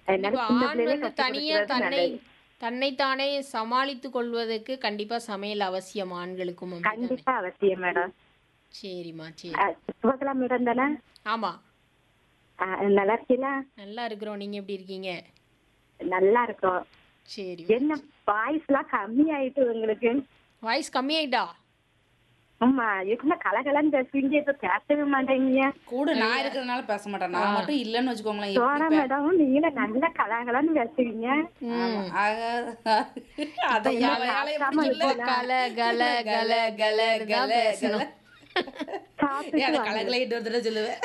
அதனால இப்ப சின்ன ஆண் பிள்ளையிலே வந்து கற்றுக் தனியா கொடுக்கறது தன்னை நல்லது தன்னைத்தானே சமாளித்துக் கொள்வதற்கு கண்டிப்பா சமையல் அவசியம் ஆண்களுக்கும் அப்படிதானே கண்டிப்பா அவசியம் மேடம் சரிம்மா சரி சுபகலா மேடம் தானே ஆமா ஆ, நல்லா இருக்கீங்களா நல்லா இருக்கிறோம் நீங்க எப்படி இருக்கீங்க நல்லா இருக்கோம் சரி என்ன வாய்ஸ் எல்லாம் கம்மி ஆயிட்டு உங்களுக்கு வாய்ஸ் கம்மியாயிட்டா ஆமா என்ன கலகலன்னு பேசுவீங்க இப்ப பேசவே மாட்டேங்க கூட நான் இருக்கிறதுனால பேச மாட்டேன் நான் மட்டும் இல்லைன்னு வச்சுக்கோங்களேன் எப்படி சோனா மேடம் நீங்களும் நல்ல கலகலன்னு பேசுவீங்க ஆமா. ஆக- அதை யாரையால எப்படி பேசாம சொல்ல? கல கல கல கல தான் பேசணும் சாப்பிட்டு ஏன் அதை கலகலைட்டு ஒரு தடவை சொல்லுவேன்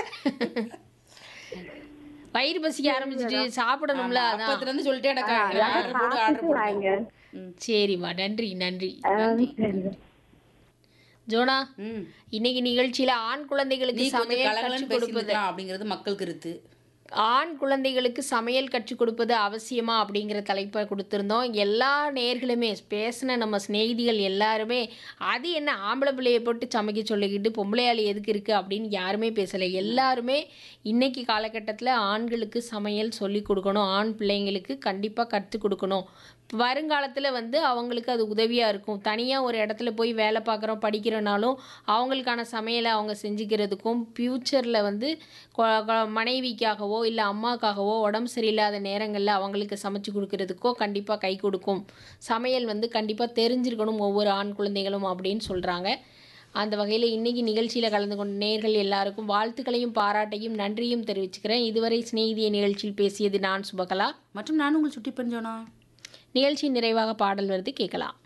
வயிறு பசிக்க ஆரம்பிச்சிட்டு சாப்பிடணும்ல அதான் அப்பத்துல இருந்து சொல்லிட்டே கிடக்கா ஆர்டர் போடு ஆர்டர் சாப்பிட்டு போடு வாங்க சரிம்மா நன்றி நன்றி ஆ, சரி. ஜோனா ம் இன்னைக்கு நிகழ்ச்சியில ஆண் நீ குழந்தைகளுக்கு கொஞ்சம் சமையல் கலகலன்னு கற்றுக் கொடுப்பது பேசிக்கலாம் அப்படிங்கிறது மக்கள் கருத்து ஆண் குழந்தைகளுக்கு சமையல் கற்றுக் கொடுப்பது அவசியமா அப்படிங்கிற தலைப்பை கொடுத்துருந்தோம் எல்லா நேர்களுமே பேசின நம்ம சிநேகிதிகள் எல்லாருமே அது என்ன ஆம்பளை பிள்ளையை போட்டு சமைக்க சொல்லிக்கிட்டு பொம்பளையாளி எதுக்கு இருக்குது அப்படின்னு யாருமே பேசலை எல்லாருமே இன்னைக்கு காலகட்டத்தில் ஆண்களுக்கு சமையல் சொல்லி கொடுக்கணும் ஆண் பிள்ளைங்களுக்கு கண்டிப்பாக கற்றுக் கொடுக்கணும் வருங்காலத்தில் வந்து அவங்களுக்கு அது உதவியாக இருக்கும் தனியாக ஒரு இடத்துல போய் வேலை பார்க்குறோம் படிக்கிறனாலும் அவங்களுக்கான சமையலை அவங்க செஞ்சுக்கிறதுக்கும் ஃப்யூச்சரில் வந்து கொ- கொ- மனைவிக்காகவோ இல்லை அம்மாக்காகவோ உடம்பு சரியில்லாத நேரங்களில் அவங்களுக்கு சமைச்சு கொடுக்கறதுக்கோ கண்டிப்பாக கை கொடுக்கும் சமையல் வந்து கண்டிப்பாக தெரிஞ்சிருக்கணும் ஒவ்வொரு ஆண் குழந்தைகளும் அப்படின்னு சொல்கிறாங்க அந்த வகையில் இன்னைக்கு நிகழ்ச்சியில் கலந்து கொண்ட நேர்கள் எல்லாருக்கும் வாழ்த்துக்களையும் பாராட்டையும் நன்றியும் தெரிவிச்சுக்கிறேன் இதுவரை சிநேகிதிய நிகழ்ச்சியில் பேசியது நான் சுபகலா மற்றும் நான் உங்கள் சுட்டி பஞ்சோனா நிகழ்ச்சி நிறைவாக பாடல் வருது கேட்கலாம்